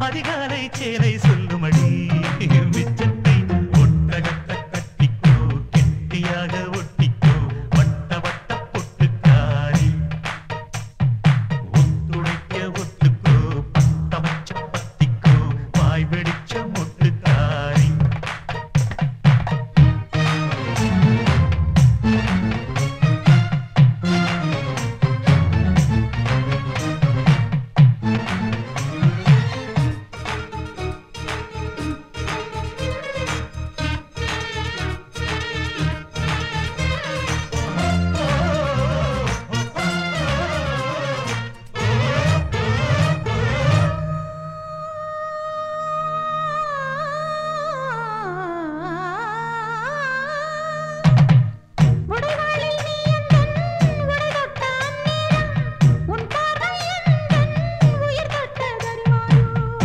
அதிகாலை சேலை சொல்லுமடி மிச்சத்தை ஒட்டகத்தை கட்டிக்கோ கெட்டியாக ஒட்டிக்கோ வட்ட வட்ட பொட்டுக்காரி ஒத்துழைக்க ஒத்துக்கோ பத்த வச்ச பத்திக்கோ வாய் வெடிச்ச மொட்டுக்காரி உடைவாளில் நீ எந்தன் உடை தொட்ட அந்நேரம் உன் பார்வை எந்தன் உயிர் தொட்ட தருவாயோ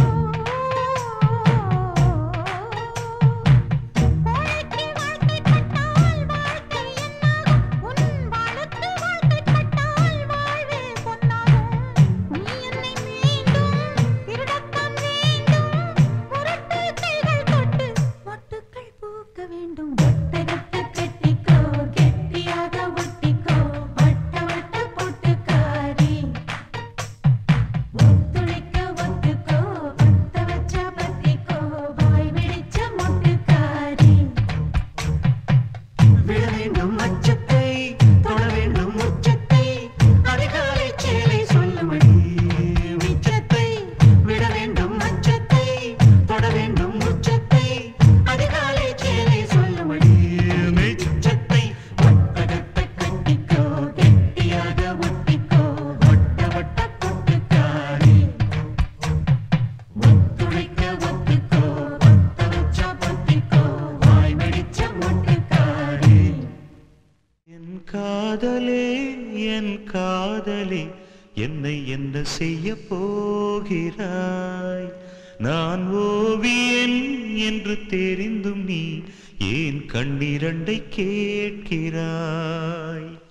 கோழைக்கு வாழ்க்கைப்பட்டால் வாழ்க்கை என்னாகும் உன் வாளுக்கு வாழ்க்கைப்பட்டால் வாழ்வே பொன்னாகும் நீ என்னை மீண்டும் திருடத்தான் வேண்டும் புரட்டு கைகள் தொட்டு மொட்டுக்கள் பூக்க வேண்டும் ஒட்டகத்தை கட்டிக்கோ கெட்டியாக ஒட்டிக்கோ வட்ட வட்ட பொட்டுக்காரி ஒத்துழைக்க ஒத்துக்கோ பத்த வச்ச பத்திக்கோ வாய் வெடிச்ச மொட்டுக்காரி விட வேண்டும் அச்சத்தை தொட வேண்டும் உச்சத்தை அதிகாலை சேலை சொல்லுமடி மிச்சத்தை விட வேண்டும் அச்சத்தை தொட வேண்டும் உச்சத்தை அதிகாலை சேலை சொல்லுமடி மிச்சத்தை ஒட்டகத்தை கட்டிக்கோ கெட்டியாக ஒட்டிக்கோ வட்ட வட்ட பொட்டுக்காரி ஒத்துழைக்க ஒத்துக்கோ பத்த வச்ச பத்திக்கோ வாய் வெடிச்ச மொட்டுக்காரி என் காதலே என் காதலே என்னை என்ன செய்ய போகிறாய் நான் ஓவியன் என்று தெரிந்தும் நீ ஏன் கண்ணிரண்டை கேட்கிறாய்